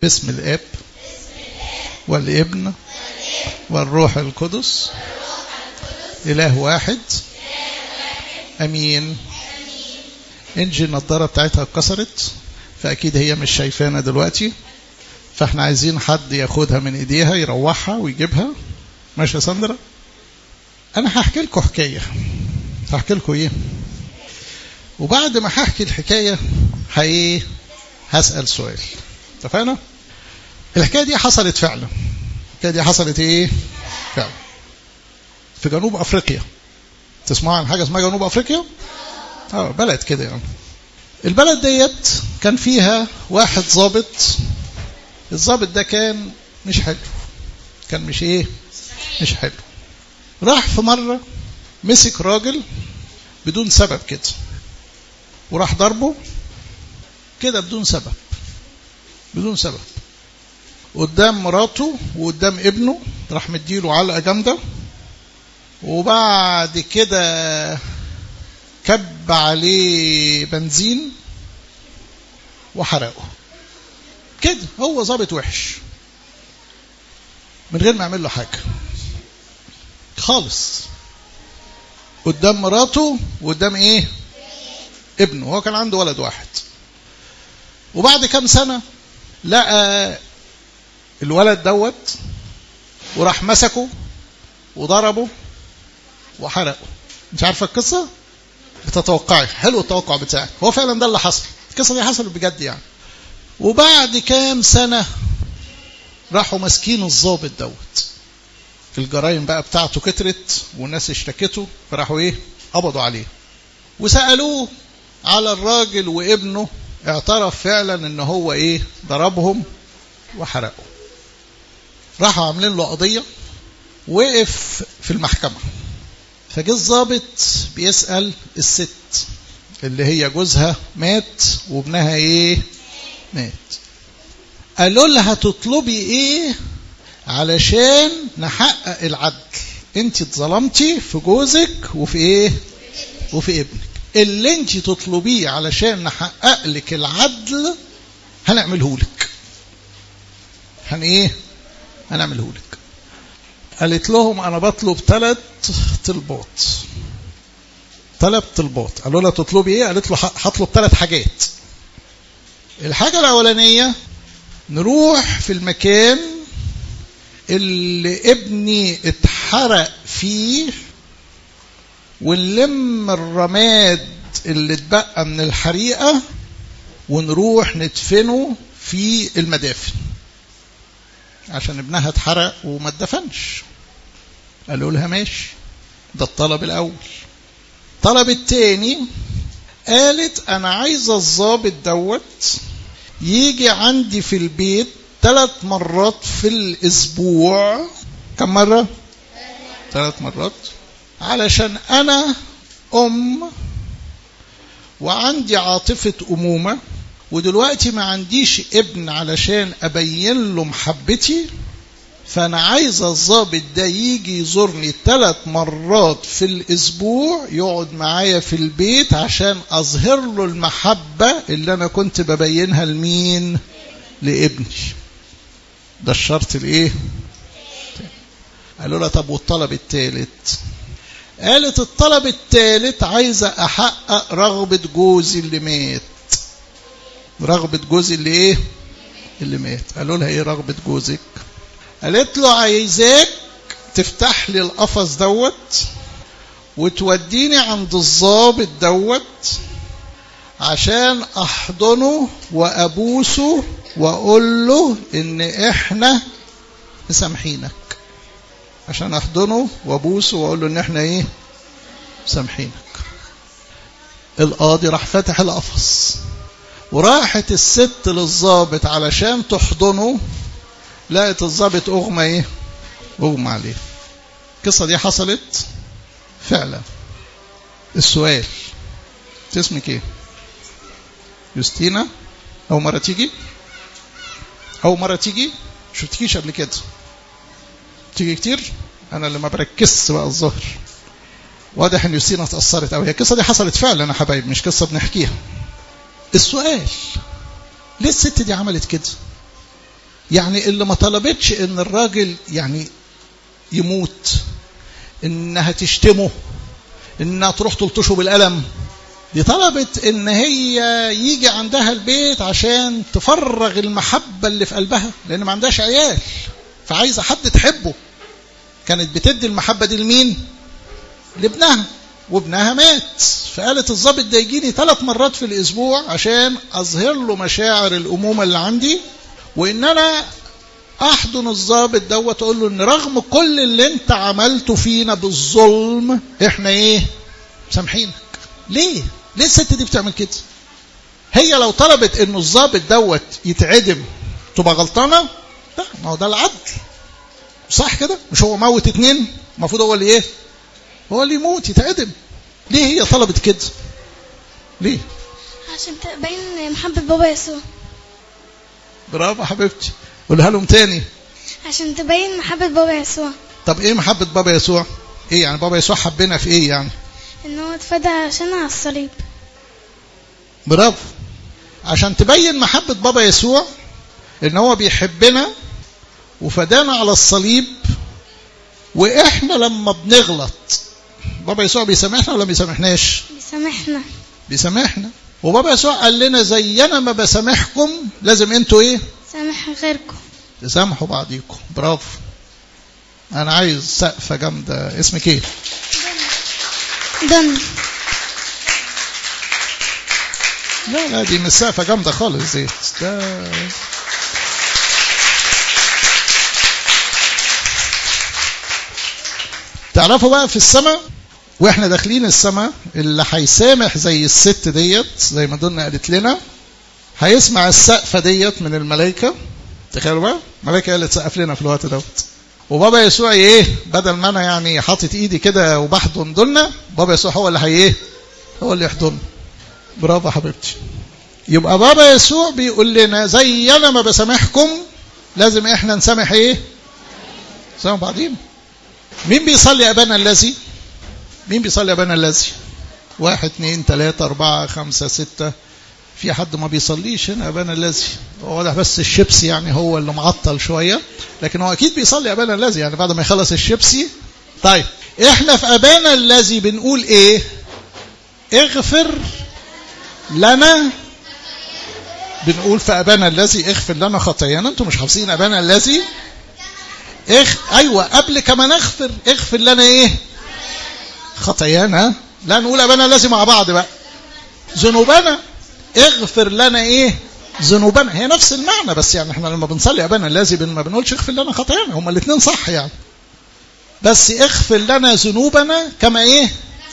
باسم الاب والابن والروح القدس اله واحد امين انجي النضاره بتاعتها اتكسرت فاكيد هي مش شايفانا دلوقتي فاحنا عايزين حد ياخدها من ايديها يروحها ويجيبها ماشي يا ساندرا انا هحكي لكم حكايه هحكي لكم ايه وبعد ما هحكي الحكايه هايه هسال سؤال اتفقنا الحكايه دي حصلت فعلا الحكايه دي حصلت ايه فعلا في جنوب افريقيا تسمعوا عن حاجه اسمها جنوب افريقيا اه بلد كده يعني البلد ديت كان فيها واحد ظابط الظابط ده كان مش حلو كان مش ايه مش حلو راح في مرة مسك راجل بدون سبب كده وراح ضربه كده بدون سبب بدون سبب قدام مراته وقدام ابنه راح مديله علقة جامدة وبعد كده كب عليه بنزين وحرقه كده هو ظابط وحش من غير ما يعمل له حاجه خالص قدام مراته وقدام ايه ابنه هو كان عنده ولد واحد وبعد كام سنة لقى الولد دوت وراح مسكه وضربه وحرقه مش عارفة القصة بتتوقعي حلو التوقع بتاعك هو فعلا ده اللي حصل القصة دي حصلت بجد يعني وبعد كام سنة راحوا ماسكين الضابط دوت الجرايم بقى بتاعته كترت والناس اشتكته فراحوا ايه قبضوا عليه وسألوه على الراجل وابنه اعترف فعلا ان هو ايه ضربهم وحرقوا راحوا عاملين له قضية وقف في المحكمة فجه الضابط بيسأل الست اللي هي جوزها مات وابنها ايه مات قالوا لها تطلبي ايه علشان نحقق العدل انت اتظلمتي في جوزك وفي ايه وفي ابنك اللي انت تطلبيه علشان نحقق لك العدل هنعمله لك هن ايه هنعمله لك قالت لهم انا بطلب ثلاث طلبات ثلاث طلبات قالوا لها تطلبي ايه قالت له هطلب ثلاث حاجات الحاجه الاولانيه نروح في المكان اللي ابني اتحرق فيه ونلم الرماد اللي اتبقى من الحريقة ونروح ندفنه في المدافن عشان ابنها اتحرق وما اتدفنش قالوا لها ماشي ده الطلب الأول الطلب التاني قالت أنا عايزة الظابط دوت يجي عندي في البيت ثلاث مرات في الأسبوع كم مرة؟ ثلاث مرات علشان أنا أم وعندي عاطفة أمومة ودلوقتي ما عنديش ابن علشان أبين له محبتي فأنا عايز الظابط ده يجي يزورني ثلاث مرات في الأسبوع يقعد معايا في البيت عشان أظهر له المحبة اللي أنا كنت ببينها لمين؟ لابني ده الشرط الايه قالوا لها طب والطلب الثالث قالت الطلب الثالث عايزه احقق رغبه جوزي اللي مات رغبه جوزي اللي ايه اللي مات قالوا لها ايه رغبه جوزك قالت له عايزاك تفتح لي القفص دوت وتوديني عند الظابط دوت عشان احضنه وابوسه واقول له ان احنا مسامحينك عشان احضنه وابوسه واقول له ان احنا ايه مسامحينك القاضي راح فتح القفص وراحت الست للظابط علشان تحضنه لقت الظابط اغمى ايه اغمى عليه القصه دي حصلت فعلا السؤال اسمك ايه يوستينا اول مره تيجي اول مره تيجي شفتكيش قبل كده تيجي كتير انا اللي ما بركزش بقى الظهر واضح ان يوستينا اتاثرت قوي هي القصه دي حصلت فعلا يا حبايب مش قصه بنحكيها السؤال ليه الست دي عملت كده يعني اللي ما طلبتش ان الراجل يعني يموت انها تشتمه انها تروح تلطشه بالقلم دي طلبت ان هي يجي عندها البيت عشان تفرغ المحبة اللي في قلبها لان ما عندهاش عيال فعايزة حد تحبه كانت بتدي المحبة دي لمين لابنها وابنها مات فقالت الضابط ده يجيني ثلاث مرات في الاسبوع عشان اظهر له مشاعر الامومة اللي عندي وان انا احضن الضابط دوت اقول له ان رغم كل اللي انت عملته فينا بالظلم احنا ايه سامحينك ليه ليه الست دي بتعمل كده هي لو طلبت انه الضابط دوت يتعدم تبقى غلطانه لا ما هو ده العدل صح كده مش هو موت اتنين المفروض هو اللي ايه هو اللي يموت يتعدم ليه هي طلبت كده ليه عشان تبين محبة بابا يسوع برافو حبيبتي قولها لهم تاني عشان تبين محبة بابا يسوع طب ايه محبة بابا يسوع ايه يعني بابا يسوع حبنا في ايه يعني ان هو اتفدى عشان على الصليب برافو عشان تبين محبة بابا يسوع ان هو بيحبنا وفدانا على الصليب واحنا لما بنغلط بابا يسوع بيسامحنا ولا بيسامحناش بيسامحنا بيسامحنا وبابا يسوع قال لنا زي انا ما بسامحكم لازم انتوا ايه سامح غيركم تسامحوا بعضيكم برافو انا عايز سقفه جامده اسمك ايه دن لا لا دي مش سقفه جامده خالص دي ده تعرفوا بقى في السماء واحنا داخلين السماء اللي هيسامح زي الست ديت زي ما دنا قالت لنا هيسمع السقفه ديت من الملائكه تخيلوا بقى الملائكه هي اللي تسقف لنا في الوقت دوت وبابا يسوع ايه بدل ما انا يعني حاطط ايدي كده وبحضن دنا بابا يسوع هو اللي هي ايه هو اللي يحضن برافو حبيبتي يبقى بابا يسوع بيقول لنا زي انا ما بسامحكم لازم احنا نسامح ايه نسامح بعضين مين بيصلي ابانا الذي مين بيصلي ابانا الذي واحد اثنين ثلاثة أربعة خمسة ستة في حد ما بيصليش هنا ابانا الذي هو واضح بس الشيبسي يعني هو اللي معطل شوية لكن هو أكيد بيصلي ابانا الذي يعني بعد ما يخلص الشيبسي طيب احنا في ابانا الذي بنقول ايه اغفر لنا بنقول في ابانا الذي اغفر لنا خطايانا انتم مش حافظين ابانا الذي اخ ايوه قبل كما نغفر اغفر لنا ايه خطايانا لا نقول ابانا الذي مع بعض بقى ذنوبنا اغفر لنا ايه ذنوبنا هي نفس المعنى بس يعني احنا لما بنصلي ابانا الذي بن ما بنقولش اغفر لنا خطايانا هما الاثنين صح يعني بس اغفر لنا ذنوبنا كما ايه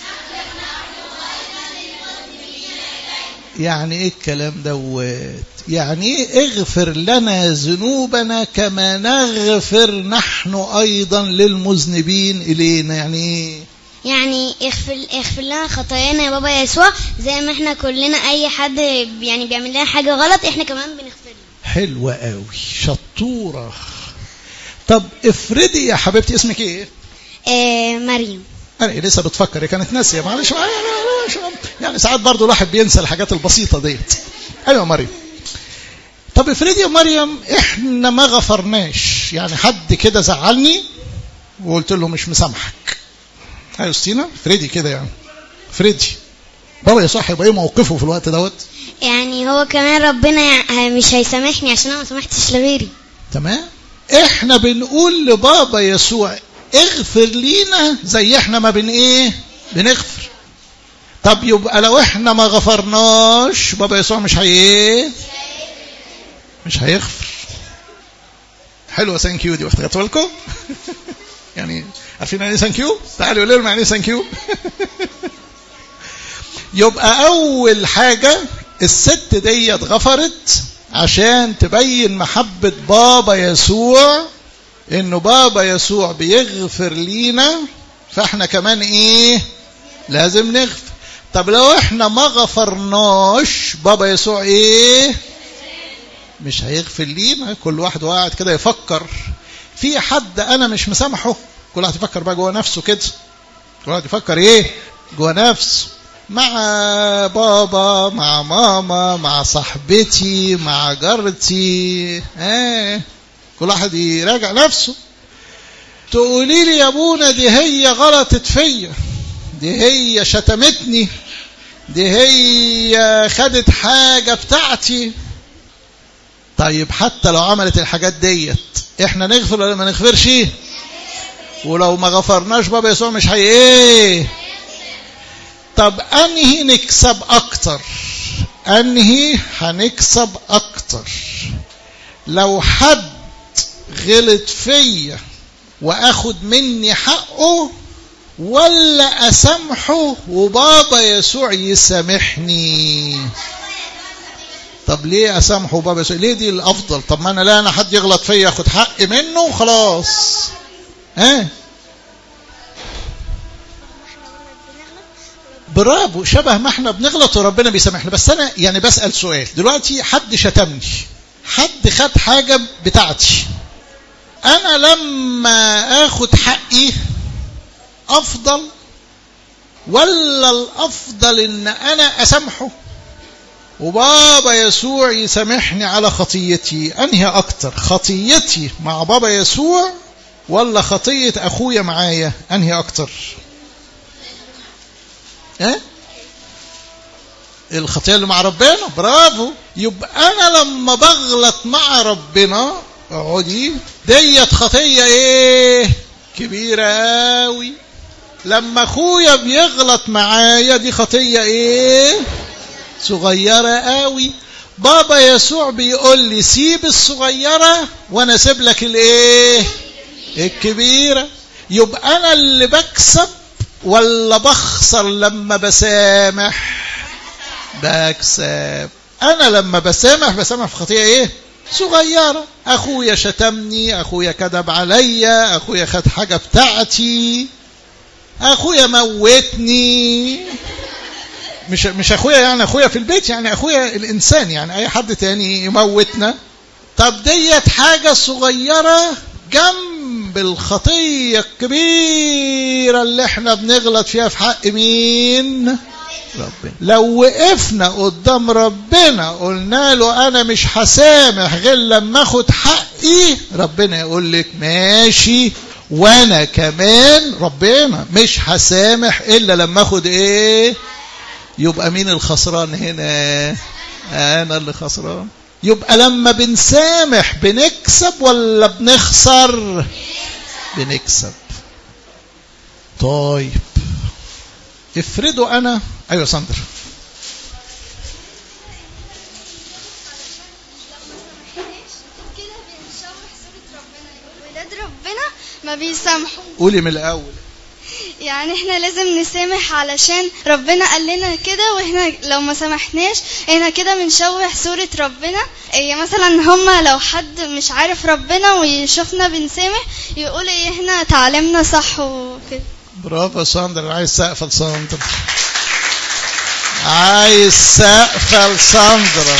يعني ايه الكلام دوت يعني ايه اغفر لنا ذنوبنا كما نغفر نحن ايضا للمذنبين الينا يعني ايه يعني اغفر اغفر لنا خطايانا يا بابا يسوع زي ما احنا كلنا اي حد يعني بيعمل لنا حاجه غلط احنا كمان بنغفر له حلوة قوي شطورة طب افرضي يا حبيبتي اسمك ايه آه مريم انا لسه بتفكر هي كانت ناسيه معلش معلش يعني ساعات برضو الواحد بينسى الحاجات البسيطه ديت ايوه مريم طب افرضي يا مريم احنا ما غفرناش يعني حد كده زعلني وقلت له مش مسامحك ايوه ستينا افرضي كده يعني افرضي بابا يسوع هيبقى ايه موقفه في الوقت دوت يعني هو كمان ربنا يع- مش هيسامحني عشان انا ما سامحتش لغيري تمام احنا بنقول لبابا يسوع اغفر لينا زي احنا ما بن ايه بنغفر طب يبقى لو احنا ما غفرناش بابا يسوع مش هي ايه مش هيغفر حلوه ثانك يو دي واخدت بالكم يعني عارفين يعني ايه ثانك يو تعالوا قولوا لهم يعني ايه ثانك يو يبقى اول حاجه الست ديت غفرت عشان تبين محبه بابا يسوع انه بابا يسوع بيغفر لينا فاحنا كمان ايه لازم نغفر طب لو احنا ما غفرناش بابا يسوع ايه مش هيغفر لينا كل واحد قاعد كده يفكر في حد انا مش مسامحه كل واحد يفكر بقى جوه نفسه كده كل واحد يفكر ايه جوه نفسه مع بابا مع ماما مع صاحبتي مع جارتي ايه كل واحد يراجع نفسه تقولي لي يا ابونا دي هي غلطت فيا دي هي شتمتني دي هي خدت حاجة بتاعتي طيب حتى لو عملت الحاجات ديت احنا نغفر ولا ما نغفرش ولو ما غفرناش بابا يسوع مش هي ايه طب انهي نكسب اكتر انهي هنكسب اكتر لو حد غلط فيا واخد مني حقه ولا اسامحه وبابا يسوع يسامحني طب ليه اسامحه بابا يسوع ليه دي الافضل طب ما انا لا انا حد يغلط فيا اخد حق منه وخلاص ها برافو شبه ما احنا بنغلط وربنا بيسامحنا بس انا يعني بسال سؤال دلوقتي حد شتمني حد خد حاجه بتاعتي انا لما اخد حقي افضل ولا الافضل ان انا اسامحه وبابا يسوع يسامحني على خطيتي انهي اكتر خطيتي مع بابا يسوع ولا خطيه اخويا معايا انهي اكتر ها الخطيه اللي مع ربنا برافو يبقى انا لما بغلط مع ربنا اقعدي ديت خطيه ايه كبيره قوي لما اخويا بيغلط معايا دي خطيه ايه صغيره قوي بابا يسوع بيقول لي سيب الصغيره وانا اسيب لك الايه الكبيره يبقى انا اللي بكسب ولا بخسر لما بسامح بكسب انا لما بسامح بسامح في خطيئه ايه صغيرة أخويا شتمني أخويا كذب عليا أخويا خد حاجة بتاعتي أخويا موتني مش مش أخويا يعني أخويا في البيت يعني أخويا الإنسان يعني أي حد تاني يموتنا طب ديت حاجة صغيرة جنب الخطية الكبيرة اللي احنا بنغلط فيها في حق مين؟ ربنا لو وقفنا قدام ربنا قلنا له انا مش هسامح غير لما اخد حقي ربنا يقول لك ماشي وانا كمان ربنا مش هسامح الا لما اخد ايه يبقى مين الخسران هنا انا اللي خسران يبقى لما بنسامح بنكسب ولا بنخسر بنكسب طيب افرضوا انا ايوه ساندر ولاد ربنا ما بيسامحوا قولي من الاول يعني احنا لازم نسامح علشان ربنا قال لنا كده واحنا لو ما سامحناش احنا كده بنشوه صورة ربنا ايه مثلا هما لو حد مش عارف ربنا ويشوفنا بنسامح يقول ايه احنا تعلمنا صح وكده برافو يا ساندر عايز سقف لساندر عايز سقف لساندرا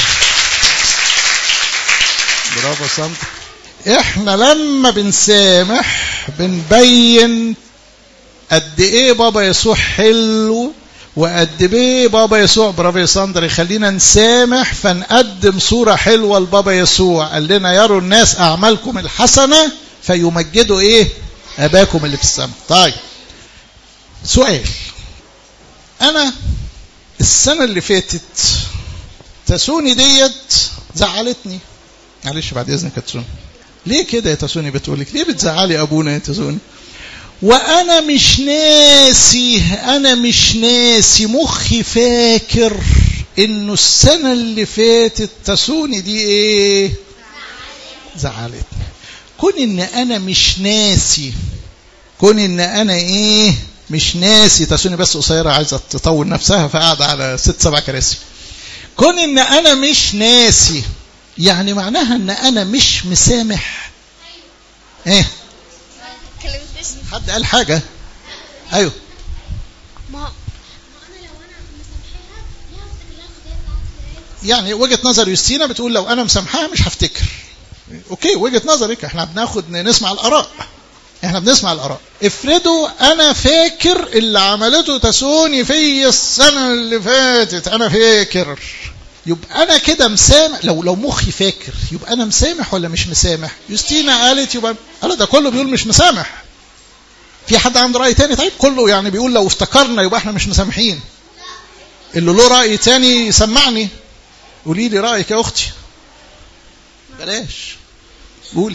برافو يا ساندر احنا لما بنسامح بنبين قد ايه بابا يسوع حلو وقد ايه بابا يسوع برافو يا ساندر يخلينا نسامح فنقدم صورة حلوة لبابا يسوع قال لنا يروا الناس أعمالكم الحسنة فيمجدوا ايه أباكم اللي في السماء طيب سؤال أنا السنة اللي فاتت تسوني ديت زعلتني معلش بعد إذنك يا تسوني ليه كده يا تسوني بتقولك ليه بتزعلي أبونا يا تسوني وأنا مش ناسي أنا مش ناسي مخي فاكر إنه السنة اللي فاتت تسوني دي إيه زعلتني كون إن أنا مش ناسي كون إن أنا إيه مش ناسي تسوني بس قصيرة عايزة تطول نفسها فقاعدة على ست سبع كراسي كون ان انا مش ناسي يعني معناها ان انا مش مسامح ايه حد قال حاجة ايوه ما يعني وجهة نظر يوستينا بتقول لو انا مسامحاها مش هفتكر اوكي وجهة نظرك احنا بناخد نسمع الاراء احنا بنسمع الاراء افرضوا انا فاكر اللي عملته تسوني في السنه اللي فاتت انا فاكر يبقى انا كده مسامح لو لو مخي فاكر يبقى انا مسامح ولا مش مسامح يوستينا قالت يبقى قال ده كله بيقول مش مسامح في حد عنده راي تاني طيب كله يعني بيقول لو افتكرنا يبقى احنا مش مسامحين اللي له راي تاني يسمعني قولي لي رايك يا اختي بلاش قولي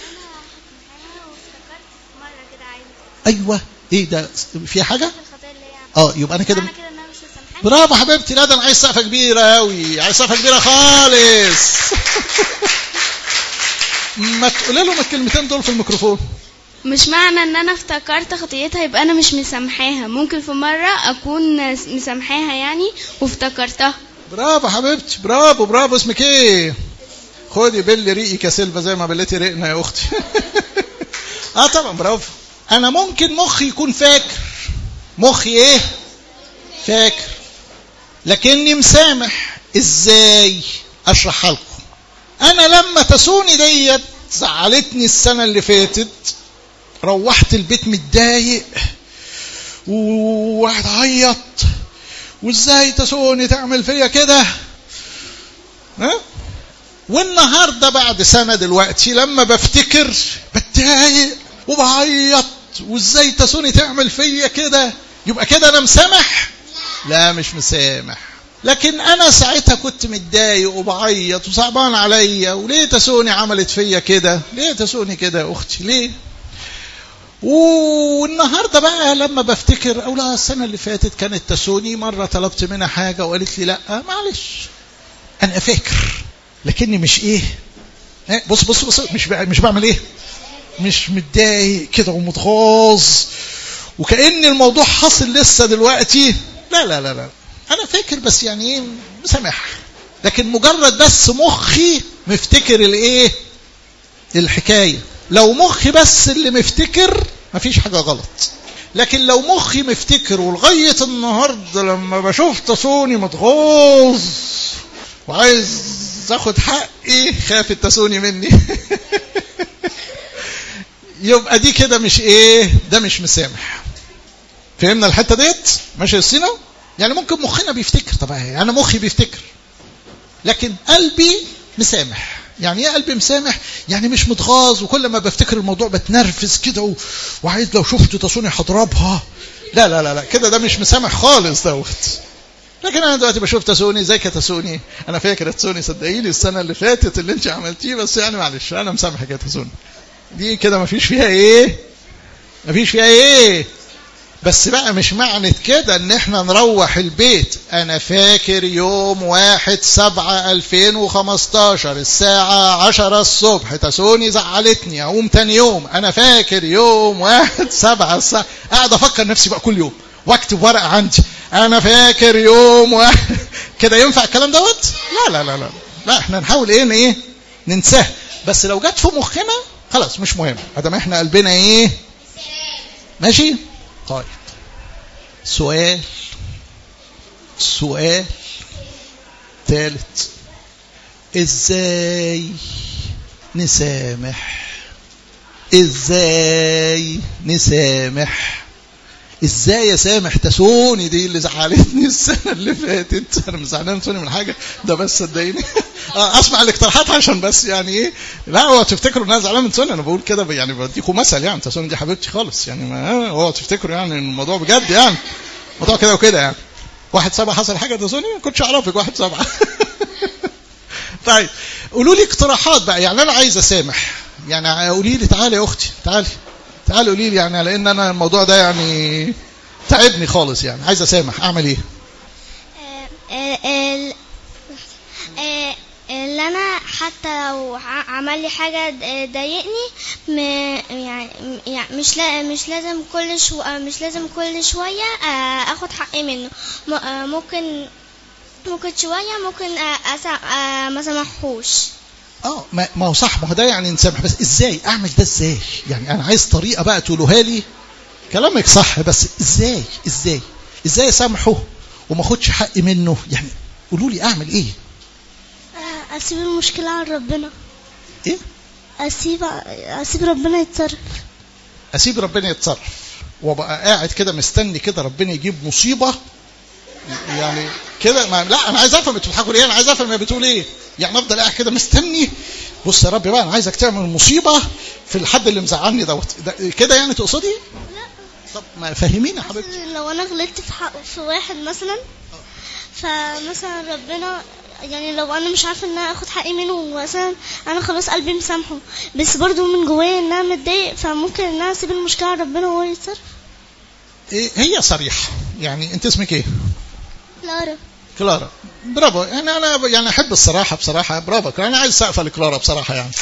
ايوه ايه ده في حاجه اه يبقى انا كده برافو حبيبتي لا ده انا عايز سقفه كبيره قوي عايز سقفه كبيره خالص ما تقولي لهم الكلمتين دول في الميكروفون مش معنى ان انا افتكرت خطيتها يبقى انا مش مسامحاها ممكن في مرة اكون مسامحاها يعني وافتكرتها برافو حبيبتي برافو برافو اسمك ايه خدي بل ريقي كسلفة زي ما بلتي ريقنا يا اختي اه طبعا برافو انا ممكن مخي يكون فاكر مخي ايه فاكر لكني مسامح ازاي اشرحها لكم انا لما تسوني ديت زعلتني السنة اللي فاتت روحت البيت متضايق وواحد عيط وازاي تسوني تعمل فيا كده ها والنهارده بعد سنه دلوقتي لما بفتكر بتضايق وبعيط وازاي تسوني تعمل فيا كده يبقى كده انا مسامح لا مش مسامح لكن انا ساعتها كنت متضايق وبعيط وصعبان عليا وليه تسوني عملت فيا كده ليه تسوني كده يا اختي ليه والنهارده بقى لما بفتكر او لا السنه اللي فاتت كانت تسوني مره طلبت منها حاجه وقالت لي لا معلش انا فاكر لكني مش ايه بص بص بص مش مش بعمل ايه مش متضايق كده ومتغاظ وكأن الموضوع حاصل لسه دلوقتي لا لا لا لا انا فاكر بس يعني ايه مسامح لكن مجرد بس مخي مفتكر الايه الحكايه لو مخي بس اللي مفتكر مفيش حاجه غلط لكن لو مخي مفتكر ولغايه النهارده لما بشوف تصوني متغاظ وعايز اخد حقي خاف التسوني مني يبقى دي كده مش ايه ده مش مسامح فهمنا الحته ديت ماشي يا يعني ممكن مخنا بيفتكر طب انا مخي بيفتكر لكن قلبي مسامح يعني ايه قلبي مسامح يعني مش متغاظ وكل ما بفتكر الموضوع بتنرفز كده و... وعايز لو شفت تصوني هضربها لا لا لا لا كده ده مش مسامح خالص دوت لكن انا دلوقتي بشوف تسوني ازيك يا تسوني انا فاكر تسوني صدقيني السنه اللي فاتت اللي انت عملتيه بس يعني معلش انا مسامحك يا تسوني دي كده ما فيش فيها ايه ما فيش فيها ايه بس بقى مش معنى كده ان احنا نروح البيت انا فاكر يوم واحد سبعة الفين وخمستاشر الساعة عشرة الصبح تسوني زعلتني اقوم تاني يوم انا فاكر يوم واحد سبعة الساعة قاعد افكر نفسي بقى كل يوم واكتب ورقة عندي انا فاكر يوم واحد كده ينفع الكلام دوت لا لا لا لا لا احنا نحاول ايه ايه ننساه بس لو جت في مخنا خلاص مش مهم ادام احنا قلبنا ايه ماشي طيب سؤال سؤال ثالث ازاي نسامح ازاي نسامح ازاي اسامح تسوني دي اللي زعلتني السنه اللي فاتت انا مش زعلان تسوني من حاجه ده بس صدقيني اسمع الاقتراحات عشان بس يعني ايه لا هو تفتكروا ان انا زعلان من تسوني انا بقول كده يعني بديكم مثل يعني تسوني دي حبيبتي خالص يعني ما هو تفتكروا يعني الموضوع بجد يعني الموضوع كده وكده يعني واحد سبعة حصل حاجه تسوني ما كنتش اعرفك واحد سبعة طيب قولوا لي اقتراحات بقى يعني انا عايز اسامح يعني قولي لي تعالي يا اختي تعالي تعالوا قولي لي يعني لان انا الموضوع ده يعني تعبني خالص يعني عايز اسامح اعمل ايه اللي انا حتى لو عمل لي حاجه ضايقني يعني مش مش لازم كل شو مش لازم كل شويه اخد حقي منه ممكن ممكن شويه ممكن ما سامحوش اه ما هو صح ما هو ده يعني نسامح بس ازاي اعمل ده ازاي يعني انا عايز طريقه بقى تقولوها لي كلامك صح بس ازاي ازاي ازاي اسامحه وما اخدش حقي منه يعني قولوا لي اعمل ايه اسيب المشكله على ربنا ايه اسيب اسيب ربنا يتصرف اسيب ربنا يتصرف وابقى قاعد كده مستني كده ربنا يجيب مصيبه يعني كده ما لا انا عايز افهم انتوا بتضحكوا ليه انا عايز افهم هي بتقول ايه يعني افضل قاعد كده مستني بص يا رب بقى انا عايزك تعمل مصيبه في الحد اللي مزعلني دوت ده- كده يعني تقصدي لا طب ما فهمينا يا حبيبتي لو انا غلطت في حق في واحد مثلا فمثلا ربنا يعني لو انا مش عارفه ان انا اخد حقي منه مثلا انا خلاص قلبي مسامحه بس برضو من جوايا ان انا متضايق فممكن ان انا اسيب المشكله على ربنا وهو يتصرف إيه هي صريحه يعني انت اسمك ايه كلارا كلارا برافو يعني انا يعني احب الصراحه بصراحه برافو كلارا. انا عايز سقفه لكلارا بصراحه يعني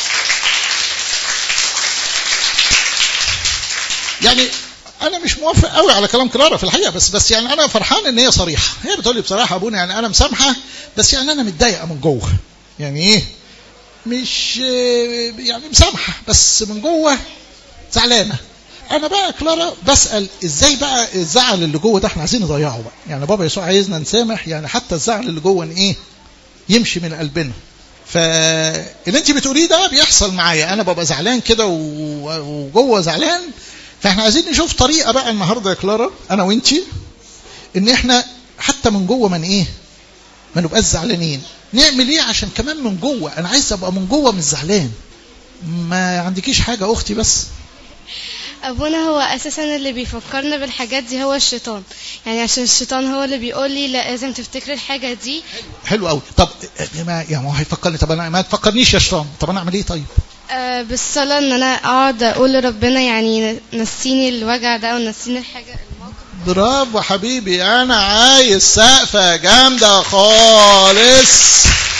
يعني انا مش موافق قوي على كلام كلارا في الحقيقه بس بس يعني انا فرحان ان هي صريحه هي بتقول لي بصراحه يا ابونا يعني انا مسامحه بس يعني انا متضايقه من جوه يعني ايه مش آه، يعني مسامحه بس من جوه زعلانه انا بقى كلارا بسال ازاي بقى الزعل اللي جوه ده احنا عايزين نضيعه بقى يعني بابا يسوع عايزنا نسامح يعني حتى الزعل اللي جوه ايه يمشي من قلبنا فاللي انت بتقوليه ده بيحصل معايا انا ببقى زعلان كده و- وجوه زعلان فاحنا عايزين نشوف طريقه بقى النهارده يا كلارا انا وانتي ان احنا حتى من جوه من ايه ما نبقاش زعلانين نعمل ايه عشان كمان من جوه انا عايز ابقى من جوه مش زعلان ما عندكيش حاجه اختي بس ابونا هو اساسا اللي بيفكرنا بالحاجات دي هو الشيطان يعني عشان الشيطان هو اللي بيقول لي لا لازم تفتكري الحاجه دي حلو قوي طب ما يعني ما هو هيفكرني طب انا ما تفكرنيش يا شيطان طب انا اعمل ايه طيب آه بالصلاه ان انا اقعد اقول لربنا يعني نسيني الوجع ده ونسيني الحاجه الموقف برافو حبيبي انا عايز سقفه جامده خالص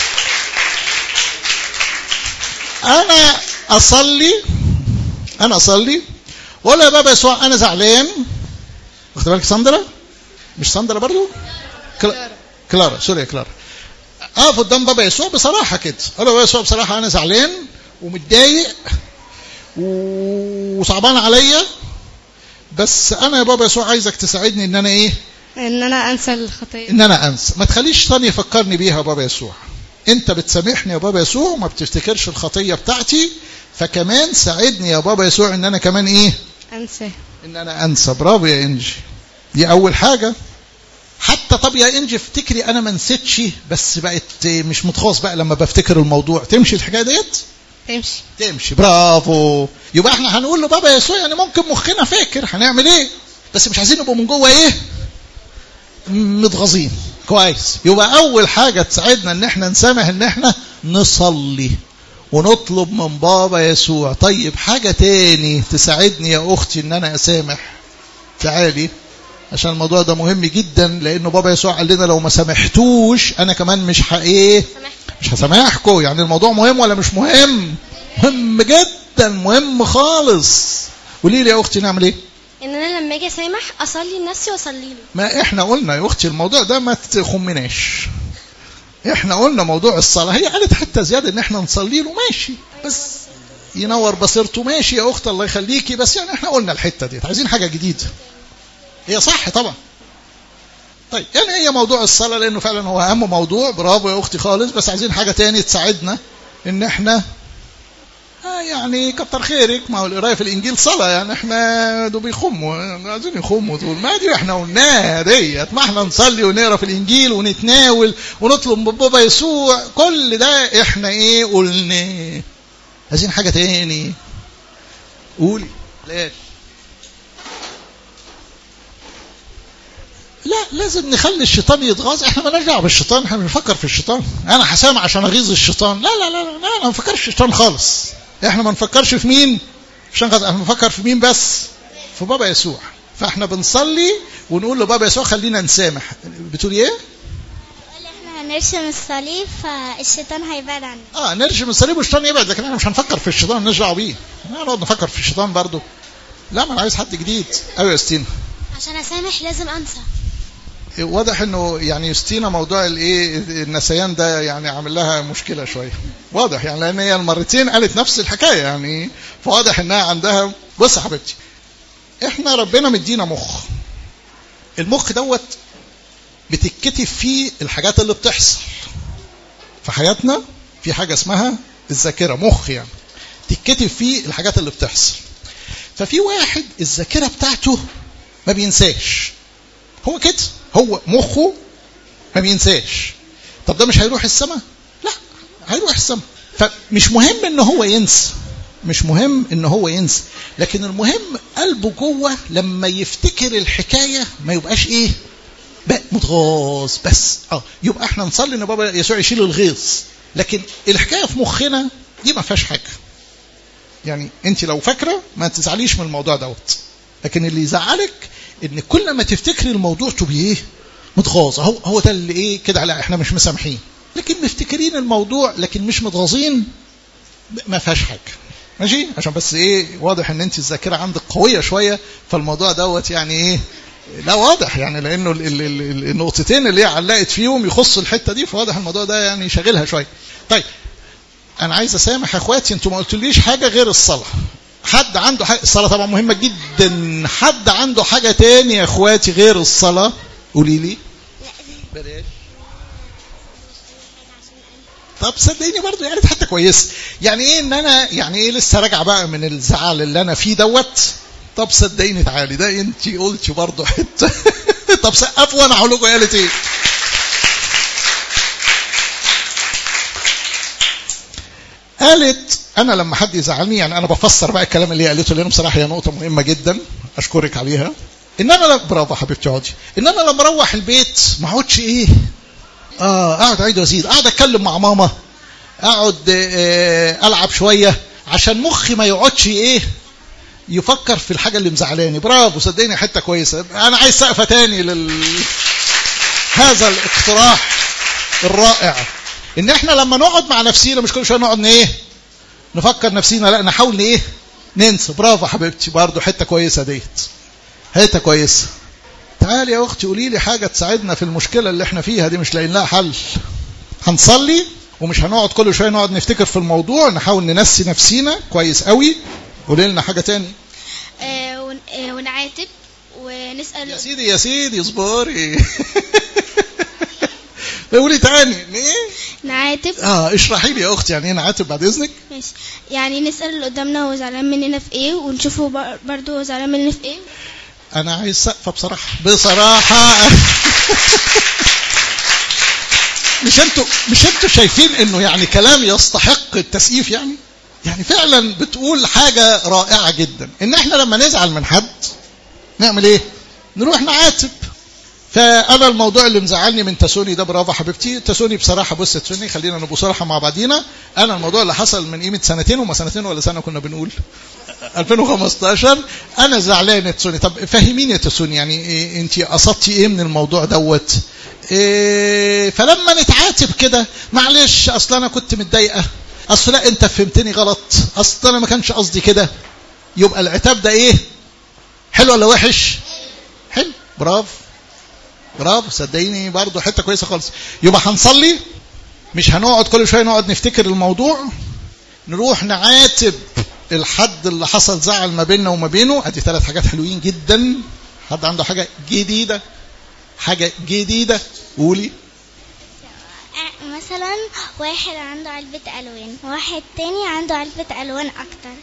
انا اصلي انا اصلي واقول يا بابا يسوع انا زعلان واخد بالك ساندرا مش ساندرا برضو كلا- كلارا سوري يا كلارا اقف قدام بابا يسوع بصراحه كده اقول له يا بابا يسوع بصراحه انا زعلان ومتضايق وصعبان عليا بس انا يا بابا يسوع عايزك تساعدني ان انا ايه ان انا انسى الخطيه ان انا انسى ما تخليش شيطان يفكرني بيها يا بابا يسوع انت بتسامحني يا بابا يسوع وما بتفتكرش الخطيه بتاعتي فكمان ساعدني يا بابا يسوع ان انا كمان ايه انسى ان انا انسى برافو يا انجي دي اول حاجه حتى طب يا انجي افتكري انا ما نسيتش بس بقت مش متخاص بقى لما بفتكر الموضوع تمشي الحكايه ديت تمشي تمشي برافو يبقى احنا هنقول له بابا يسوع يعني ممكن مخنا فاكر هنعمل ايه بس مش عايزين نبقى من جوه ايه متغاظين كويس يبقى اول حاجه تساعدنا ان احنا نسامح ان احنا نصلي ونطلب من بابا يسوع طيب حاجه تاني تساعدني يا اختي ان انا اسامح تعالي عشان الموضوع ده مهم جدا لانه بابا يسوع قال لنا لو ما سامحتوش انا كمان مش ه ايه مش هسامحكم يعني الموضوع مهم ولا مش مهم مهم جدا مهم خالص قولي لي يا اختي نعمل ايه ان انا لما اجي اسامح اصلي لنفسي واصلي له ما احنا قلنا يا اختي الموضوع ده ما تخمناش احنا قلنا موضوع الصلاه هي قالت حتى زياده ان احنا نصلي له ماشي بس ينور بصيرته ماشي يا اخت الله يخليكي بس يعني احنا قلنا الحته دي عايزين حاجه جديده هي صح طبعا طيب يعني هي موضوع الصلاه لانه فعلا هو اهم موضوع برافو يا اختي خالص بس عايزين حاجه تاني تساعدنا ان احنا آه يعني كتر خيرك ما هو القرايه في الانجيل صلاه يعني احنا دول بيخموا عايزين يخموا دول ما دي احنا قلناها ديت ما احنا نصلي ونقرا في الانجيل ونتناول ونطلب من بابا يسوع كل ده احنا ايه قلناه عايزين حاجه تاني قولي لا لا لازم نخلي الشيطان يتغاظ احنا مالناش دعوه بالشيطان احنا بنفكر في الشيطان انا هسامع عشان اغيظ الشيطان لا لا لا لا, لا انا ما بفكرش في الشيطان خالص احنا ما نفكرش في مين عشان احنا بنفكر في مين بس في بابا يسوع فاحنا بنصلي ونقول لبابا يسوع خلينا نسامح بتقولي ايه احنا هنرسم الصليب فالشيطان هيبعد عننا اه نرجم الصليب والشيطان يبعد لكن احنا مش هنفكر في الشيطان مالناش دعوه بيه نقعد نفكر في الشيطان برضه لا ما انا عايز حد جديد ايوه يا ستينا عشان اسامح لازم انسى واضح انه يعني يوستينا موضوع الايه النسيان ده يعني عامل لها مشكله شويه واضح يعني لان هي المرتين قالت نفس الحكايه يعني فواضح انها عندها بص يا حبيبتي احنا ربنا مدينا مخ المخ دوت بتتكتب فيه الحاجات اللي بتحصل في حياتنا في حاجه اسمها الذاكره مخ يعني تتكتب فيه الحاجات اللي بتحصل ففي واحد الذاكره بتاعته ما بينساش هو كده هو مخه ما بينساش طب ده مش هيروح السماء لا هيروح السماء فمش مهم ان هو ينسى مش مهم ان هو ينسى لكن المهم قلبه جوه لما يفتكر الحكايه ما يبقاش ايه بقى متغاظ بس اه يبقى احنا نصلي ان بابا يسوع يشيل الغيظ لكن الحكايه في مخنا دي ما فيهاش حاجه يعني انت لو فاكره ما تزعليش من الموضوع دوت لكن اللي يزعلك ان كل ما تفتكري الموضوع تبقي ايه متغاظه هو هو ده اللي ايه كده لا احنا مش مسامحين لكن مفتكرين الموضوع لكن مش متغاظين ما فيهاش حاجه ماشي عشان بس ايه واضح ان انت الذاكره عندك قويه شويه فالموضوع دوت يعني ايه لا واضح يعني لانه ال- ال- ال- النقطتين اللي هي علقت فيهم يخصوا الحته دي فواضح الموضوع ده يعني شاغلها شويه طيب انا عايز اسامح يا اخواتي انتوا ما قلتوليش حاجه غير الصلاه حد عنده حاجه الصلاه طبعا مهمه جدا حد عنده حاجه تاني يا اخواتي غير الصلاه قولي لي بلاش طب صدقيني برضو يعني دي حتى كويس يعني ايه ان انا يعني ايه لسه راجعه بقى من الزعل اللي انا فيه دوت طب صدقيني تعالي ده انت قلتي برضو حته طب سقفوا وانا هقول لكم قالت ايه قالت انا لما حد يزعلني يعني انا بفسر بقى الكلام اللي هي قالته لان بصراحه هي نقطه مهمه جدا اشكرك عليها ان انا لا برافو حبيبتي اقعدي ان انا لما اروح البيت ما اقعدش ايه اه اقعد اعيد وازيد اقعد اتكلم مع ماما اقعد آه العب شويه عشان مخي ما يقعدش ايه يفكر في الحاجه اللي مزعلاني برافو صدقني حته كويسه انا عايز سقفه تاني لل هذا الاقتراح الرائع ان احنا لما نقعد مع نفسينا مش كل شويه نقعد ايه نفكر نفسينا لا نحاول ايه ننسى برافو حبيبتي برضه حته كويسه ديت حته كويسه تعالي يا اختي قولي لي حاجه تساعدنا في المشكله اللي احنا فيها دي مش لاقيين لها حل هنصلي ومش هنقعد كل شويه نقعد نفتكر في الموضوع نحاول ننسي نفسينا كويس قوي قولي لنا حاجه تاني آه، ون- آه، ونعاتب ونسأل يا سيدي يا سيدي اصبري قولي تاني ايه نعاتب اه اشرحي لي يا اختي يعني ايه نعاتب بعد اذنك ماشي يعني نسأل اللي قدامنا هو زعلان مننا في ايه ونشوفه بر- برضه هو زعلان مننا في ايه انا عايز سقفه بصراحه بصراحه مش انتوا مش انتوا شايفين انه يعني كلام يستحق التسقيف يعني يعني فعلا بتقول حاجه رائعه جدا ان احنا لما نزعل من حد نعمل ايه نروح نعاتب فانا الموضوع اللي مزعلني من تسوني ده برافو حبيبتي تسوني بصراحه بص يا تسوني خلينا نبقى صراحه مع بعضينا انا الموضوع اللي حصل من قيمه سنتين وما سنتين ولا سنه كنا بنقول 2015 انا زعلان يا تسوني طب فهميني يا تسوني يعني إيه انت قصدتي ايه من الموضوع دوت إيه فلما نتعاتب كده معلش اصل انا كنت متضايقه اصل لا انت فهمتني غلط اصل انا ما كانش قصدي كده يبقى العتاب ده ايه حلو ولا وحش حلو برافو برافو صدقيني برضه حته كويسه خالص يبقى هنصلي مش هنقعد كل شويه نقعد نفتكر الموضوع نروح نعاتب الحد اللي حصل زعل ما بيننا وما بينه ادي ثلاث حاجات حلوين جدا حد عنده حاجه جديده حاجه جديده قولي مثلا واحد عنده علبة ألوان واحد تاني عنده علبة ألوان أكتر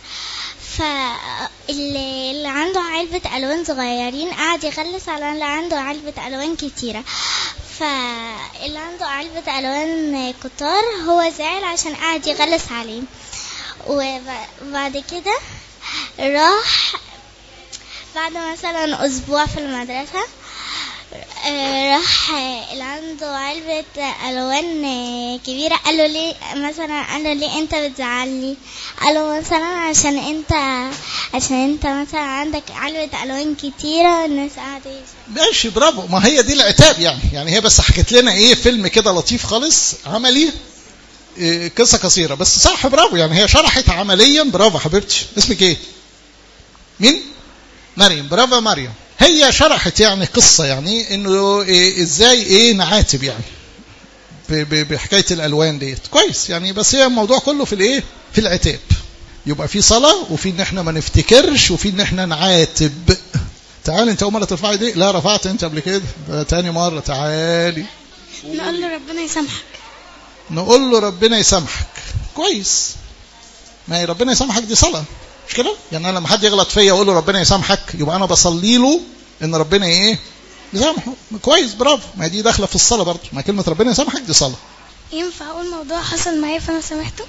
فاللي اللي عنده علبة ألوان صغيرين قعد يغلس على اللي عنده علبة ألوان كتيرة فاللي عنده علبة ألوان كتار هو زعل عشان قعد يغلس عليه وبعد كده راح بعد مثلا أسبوع في المدرسة آه، راح آه، اللي عنده علبة ألوان آه، كبيرة قال له ليه مثلا قال له ليه أنت بتزعلني قال له مثلا عشان أنت عشان أنت مثلا عندك علبة ألوان كتيرة الناس قاعدة يسألوا. ماشي برافو ما هي دي العتاب يعني يعني هي بس حكت لنا ايه فيلم كده لطيف خالص عملي إيه قصه قصيره بس صح برافو يعني هي شرحت عمليا برافو حبيبتي اسمك ايه مين مريم برافو يا مريم هي شرحت يعني قصه يعني انه إيه ازاي ايه نعاتب يعني ب- ب- بحكايه الالوان ديت كويس يعني بس هي الموضوع كله في الايه في العتاب يبقى في صلاه وفي ان احنا ما نفتكرش وفي ان احنا نعاتب تعالي انت اول مره ترفعي دي لا رفعت انت قبل كده ده تاني مره تعالي نقول له ربنا يسامحك نقول له ربنا يسامحك كويس ما هي ربنا يسامحك دي صلاه مش كده يعني انا لما حد يغلط فيا اقول له ربنا يسامحك يبقى انا بصلي له ان ربنا ايه يسامحه كويس برافو ما دي داخله في الصلاه برضه ما كلمه ربنا يسامحك دي صلاه ينفع اقول موضوع حصل معايا فانا سامحته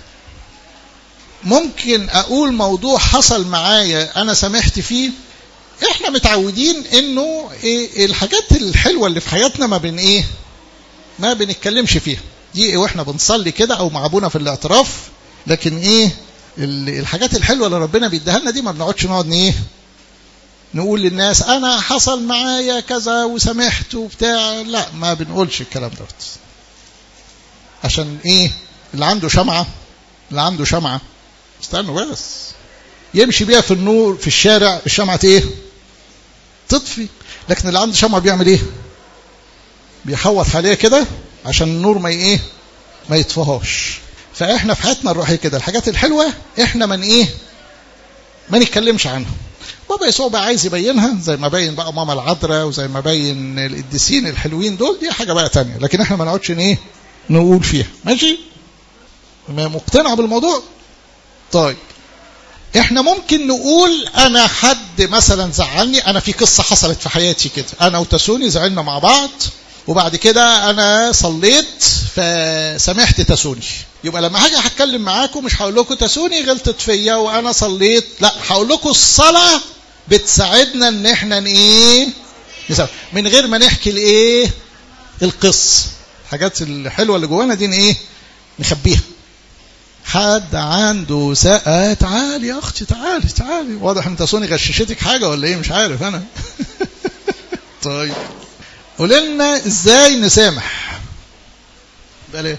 ممكن اقول موضوع حصل معايا انا سامحت فيه احنا متعودين انه إيه الحاجات الحلوه اللي في حياتنا ما بين ايه ما بنتكلمش فيها دي إيه واحنا بنصلي كده او مع ابونا في الاعتراف لكن ايه ال- الحاجات الحلوه اللي ربنا بيديها لنا دي ما بنقعدش نقعد ايه نقول للناس انا حصل معايا كذا وسامحت وبتاع لا ما بنقولش الكلام دوت عشان ايه اللي عنده شمعه اللي عنده شمعه استنوا بس يمشي بيها في النور في الشارع الشمعة ايه تطفي لكن اللي عنده شمعة بيعمل ايه بيحوط عليها كده عشان النور ما ايه ما يطفيهاش فاحنا في حياتنا الروحيه كده الحاجات الحلوه احنا من ايه ما نتكلمش عنها بابا يسوع بقى عايز يبينها زي ما بين بقى ماما العذراء وزي ما بين القديسين الحلوين دول دي حاجه بقى تانية لكن احنا ما نقعدش ايه نقول فيها ماشي ما مقتنع بالموضوع طيب احنا ممكن نقول انا حد مثلا زعلني انا في قصه حصلت في حياتي كده انا وتسوني زعلنا مع بعض وبعد كده انا صليت فسامحت تسوني يبقى لما هاجي هتكلم معاكم مش هقول لكم تسوني غلطت فيا وانا صليت لا هقول لكم الصلاه بتساعدنا ان احنا ن- ايه نسامح. من غير ما نحكي الايه القصه الحاجات الحلوه اللي جوانا دي ن- ايه نخبيها حد عنده سقة تعالي يا اختي تعالي تعالي واضح ان تسوني غششتك حاجه ولا ايه مش عارف انا طيب قول لنا ازاي نسامح بلاش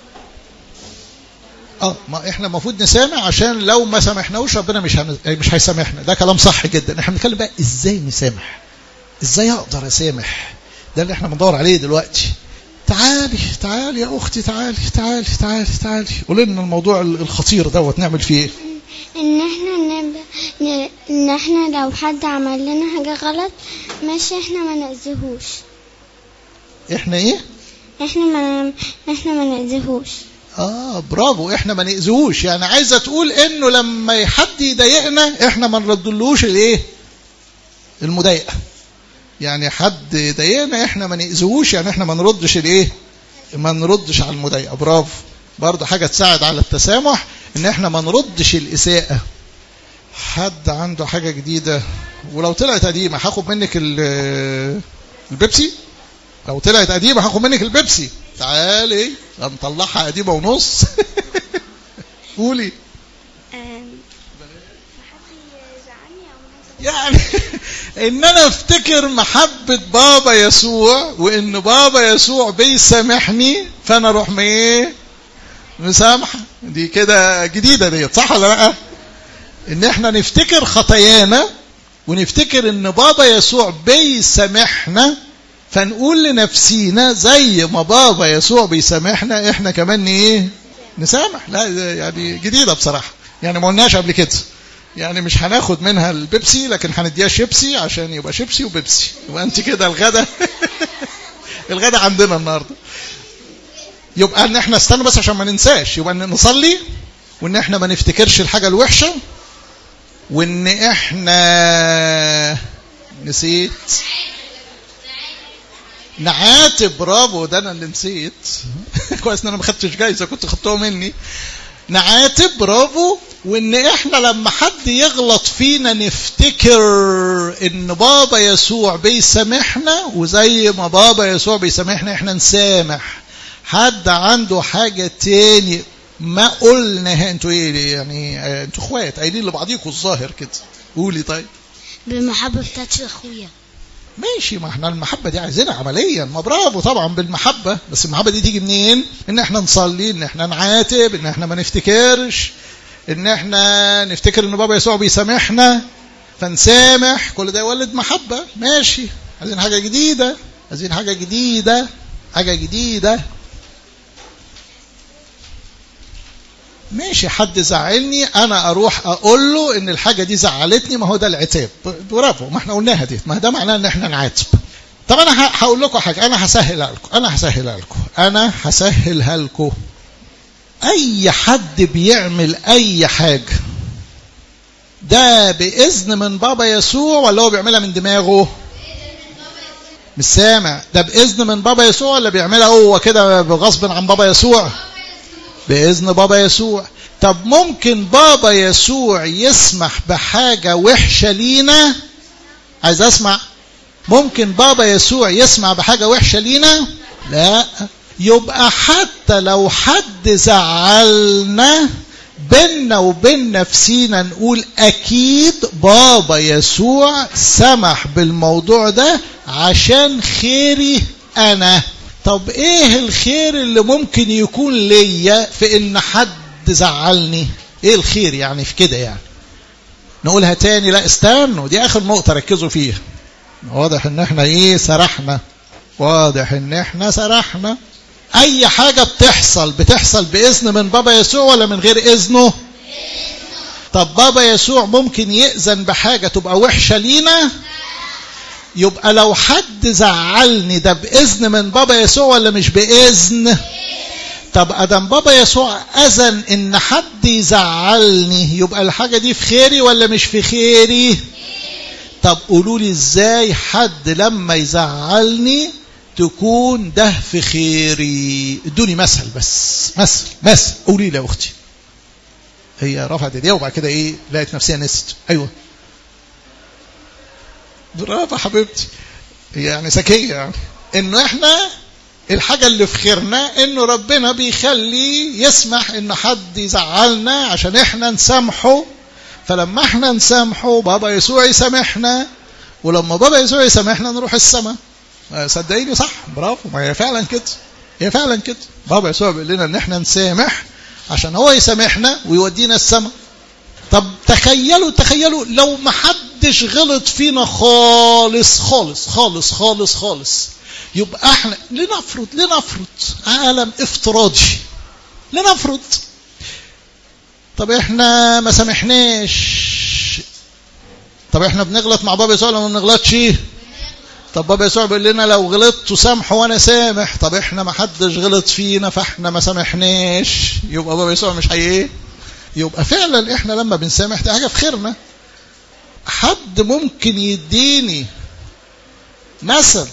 اه ما احنا المفروض نسامح عشان لو ما سامحناوش ربنا مش هن... مش هيسامحنا ده كلام صح جدا احنا بنتكلم بقى ازاي نسامح ازاي اقدر اسامح ده اللي احنا بندور عليه دلوقتي تعالي تعالي يا اختي تعالي تعالي تعالي تعالي قول لنا الموضوع الخطير دوت نعمل فيه ايه ان احنا نب... ن... ان احنا لو حد عمل لنا حاجة غلط ماشي احنا ما نأذيهوش احنا ايه احنا ما احنا ما نأذيهوش اه برافو احنا ما نأذوش يعني عايزه تقول انه لما حد يضايقنا احنا ما نردلوش الايه المضايقه يعني حد يضايقنا احنا ما نأذوش يعني احنا ما نردش الايه ما نردش على المضايقه برافو برضه حاجه تساعد على التسامح ان احنا ما نردش الاساءه حد عنده حاجه جديده ولو طلعت قديمه هاخد منك ال- البيبسي لو طلعت قديمه هاخد منك البيبسي تعالي هنطلعها قديمه ونص قولي يعني ان انا افتكر محبة بابا يسوع وان بابا يسوع بيسامحني فانا اروح م- ايه مسامحة دي كده جديدة ديت صح ولا لا ان احنا نفتكر خطايانا ونفتكر ان بابا يسوع بيسامحنا فنقول لنفسينا زي ما بابا يسوع بيسامحنا احنا كمان ايه نسامح لا ده يعني جديدة بصراحة يعني ما قلناش قبل كده يعني مش هناخد منها البيبسي لكن هنديها شيبسي عشان يبقى شيبسي وبيبسي يبقى انت كده الغدا الغدا عندنا النهارده يبقى ان احنا استنى بس عشان ما ننساش يبقى ان نصلي وان احنا ما نفتكرش الحاجه الوحشه وان احنا نسيت نعاتب برافو ده انا اللي نسيت كويس ان انا ما خدتش جايزه كنت خدتوها مني نعاتب برافو وان احنا لما حد يغلط فينا نفتكر ان بابا يسوع بيسامحنا وزي ما بابا يسوع بيسامحنا احنا نسامح حد عنده حاجة تاني ما قلنا انتوا ايه يعني اه، انتوا اخوات قايلين لبعضيكوا الظاهر كده قولي طيب بالمحبة بتاعت اخويا ماشي ما احنا المحبة دي عايزينها عمليا ما برافو طبعا بالمحبة بس المحبة دي تيجي منين ان احنا نصلي ان احنا نعاتب ان احنا ما نفتكرش ان احنا نفتكر ان بابا يسوع بيسامحنا فنسامح كل ده يولد محبة ماشي عايزين حاجة جديدة عايزين حاجة جديدة حاجة جديدة ماشي حد زعلني انا اروح اقول له ان الحاجه دي زعلتني ما هو ده العتاب برافو ما احنا قلناها دي ما ده معناه ان احنا نعاتب طب انا ه- هقول لكم حاجه انا هسهلها لكم انا هسهلها لكم انا هسهلها لكم اي حد بيعمل اي حاجه ده باذن من بابا يسوع ولا هو بيعملها من دماغه مش سامع ده باذن من بابا يسوع ولا بيعملها هو كده بغصب عن بابا يسوع باذن بابا يسوع طب ممكن بابا يسوع يسمح بحاجه وحشه لينا عايز اسمع ممكن بابا يسوع يسمع بحاجه وحشه لينا لا يبقى حتى لو حد زعلنا بينا وبين نفسينا نقول اكيد بابا يسوع سمح بالموضوع ده عشان خيري انا طب ايه الخير اللي ممكن يكون ليا في ان حد زعلني ايه الخير يعني في كده يعني نقولها تاني لا استنوا دي اخر نقطه ركزوا فيها واضح ان احنا ايه سرحنا واضح ان احنا سرحنا اي حاجة بتحصل بتحصل باذن من بابا يسوع ولا من غير اذنه طب بابا يسوع ممكن يأذن بحاجة تبقى وحشة لينا يبقى لو حد زعلني ده بإذن من بابا يسوع ولا مش بإذن طب أدم بابا يسوع أذن إن حد يزعلني يبقى الحاجة دي في خيري ولا مش في خيري طب قولوا لي إزاي حد لما يزعلني تكون ده في خيري ادوني مثل بس مثل مثل قولي لي يا اختي هي رفعت ايديها وبعد كده ايه لقيت نفسها نست ايوه برافو حبيبتي هي يعني ذكيه يعني انه احنا الحاجة اللي في خيرنا انه ربنا بيخلي يسمح ان حد يزعلنا عشان احنا نسامحه فلما احنا نسامحه بابا يسوع يسامحنا ولما بابا يسوع يسامحنا نروح السماء صدقيني صح برافو ما هي فعلا كده هي فعلا كده بابا يسوع بيقول لنا ان احنا نسامح عشان هو يسامحنا ويودينا السماء طب تخيلوا تخيلوا لو ما حدش غلط فينا خالص خالص خالص خالص خالص يبقى احنا لنفرض لنفرض عالم افتراضي لنفرض طب احنا ما سامحناش طب احنا بنغلط مع بابا يسوع ولا ما بنغلطش طب بابا يسوع بيقول لنا لو غلطت سامحوا وانا سامح طب احنا ما حدش غلط فينا فاحنا ما سامحناش يبقى بابا يسوع مش هي ايه يبقى فعلا احنا لما بنسامح دي حاجه في خيرنا حد ممكن يديني مثل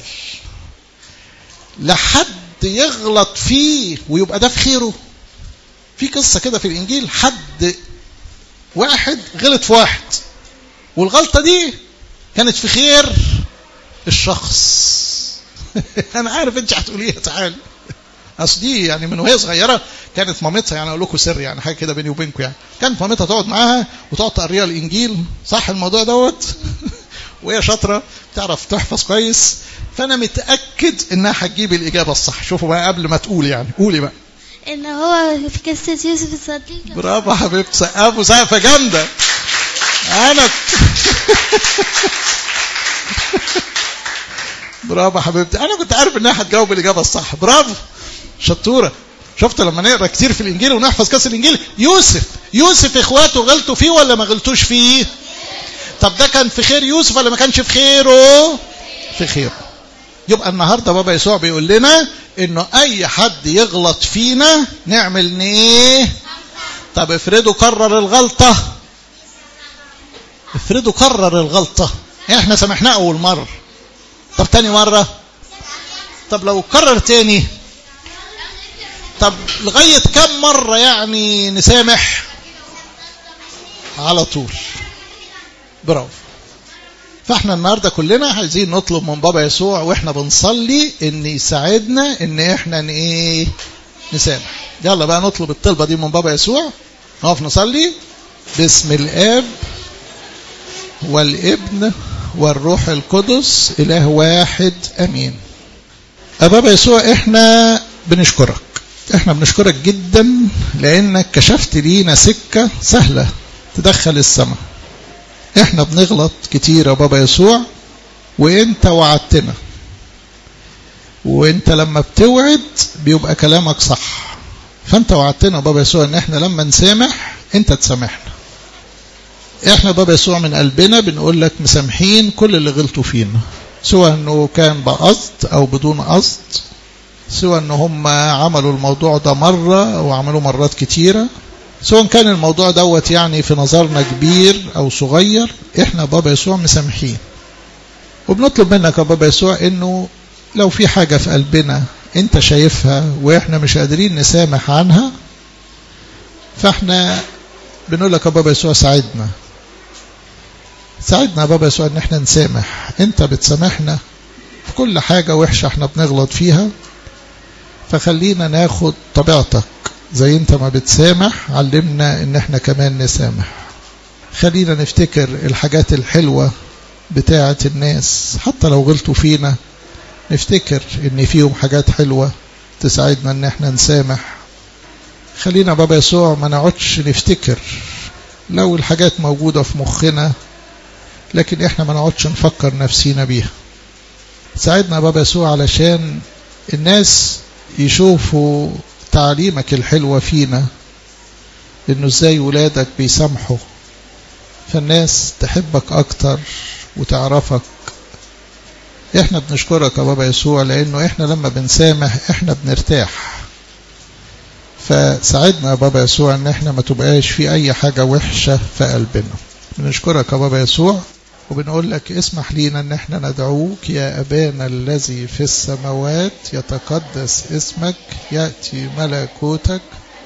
لحد يغلط فيه ويبقى ده في خيره في قصه كده في الانجيل حد واحد غلط في واحد والغلطه دي كانت في خير الشخص انا عارف انت هتقوليها تعالي اصل دي يعني من وهي صغيره كانت مامتها يعني اقول لكم سر يعني حاجه كده بيني وبينكم يعني كانت مامتها تقعد معاها وتقعد تقريها الانجيل صح الموضوع دوت وهي شاطره تعرف تحفظ كويس فانا متاكد انها هتجيب الاجابه الصح شوفوا بقى قبل ما تقول يعني قولي بقى ان هو في قصه يوسف الصديق برافو حبيبتي سقفوا سقفه جامده انا برافو حبيبتي انا كنت عارف انها هتجاوب الاجابه الصح برافو شطوره شفت لما نقرا كتير في الانجيل ونحفظ كاس الانجيل يوسف يوسف اخواته غلطوا فيه ولا ما غلطوش فيه طب ده كان في خير يوسف ولا ما كانش في خيره في خيره يبقى النهارده بابا يسوع بيقول لنا انه اي حد يغلط فينا نعمل ايه طب افرضوا كرر الغلطه افرضوا كرر الغلطه احنا سامحناه اول مره طب تاني مرة طب لو كرر تاني طب لغاية كم مرة يعني نسامح على طول برافو فاحنا النهاردة كلنا عايزين نطلب من بابا يسوع واحنا بنصلي ان يساعدنا ان احنا ايه نسامح يلا بقى نطلب الطلبة دي من بابا يسوع نقف نصلي باسم الاب والابن والروح القدس إله واحد أمين أبابا يسوع إحنا بنشكرك إحنا بنشكرك جدا لأنك كشفت لينا سكة سهلة تدخل السماء إحنا بنغلط كتير يا بابا يسوع وإنت وعدتنا وإنت لما بتوعد بيبقى كلامك صح فأنت وعدتنا بابا يسوع إن إحنا لما نسامح أنت تسامحنا احنا بابا يسوع من قلبنا بنقول لك مسامحين كل اللي غلطوا فينا سواء انه كان بقصد او بدون قصد سواء ان هم عملوا الموضوع ده مرة او عملوا مرات كتيرة سواء كان الموضوع دوت يعني في نظرنا كبير او صغير احنا بابا يسوع مسامحين وبنطلب منك يا بابا يسوع انه لو في حاجة في قلبنا انت شايفها واحنا مش قادرين نسامح عنها فاحنا بنقول لك يا بابا يسوع ساعدنا ساعدنا يا بابا يسوع ان احنا نسامح انت بتسامحنا في كل حاجة وحشة احنا بنغلط فيها فخلينا ناخد طبيعتك زي انت ما بتسامح علمنا ان احنا كمان نسامح خلينا نفتكر الحاجات الحلوة بتاعة الناس حتى لو غلطوا فينا نفتكر ان فيهم حاجات حلوة تساعدنا ان احنا نسامح خلينا بابا يسوع ما نقعدش نفتكر لو الحاجات موجودة في مخنا لكن احنا ما نقعدش نفكر نفسينا بيها ساعدنا بابا يسوع علشان الناس يشوفوا تعليمك الحلوة فينا انه ازاي ولادك بيسامحوا فالناس تحبك اكتر وتعرفك احنا بنشكرك يا بابا يسوع لانه احنا لما بنسامح احنا بنرتاح فساعدنا يا بابا يسوع ان احنا ما تبقاش في اي حاجة وحشة في قلبنا بنشكرك يا بابا يسوع وبنقول لك اسمح لينا ان احنا ندعوك يا ابانا الذي في السماوات يتقدس اسمك ياتي ملكوتك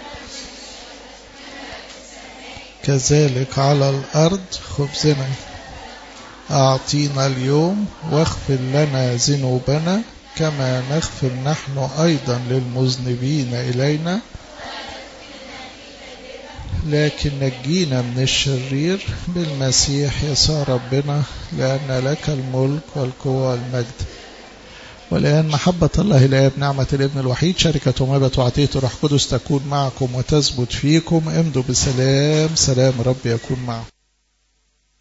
كذلك على الارض خبزنا اعطينا اليوم واغفر لنا ذنوبنا كما نغفر نحن ايضا للمذنبين الينا لكن نجينا من الشرير بالمسيح يسوع ربنا لأن لك الملك والقوة والمجد والآن محبة الله الآب نعمة الابن الوحيد شركة ومبة وعطية روح قدس تكون معكم وتثبت فيكم امضوا بسلام سلام رب يكون معكم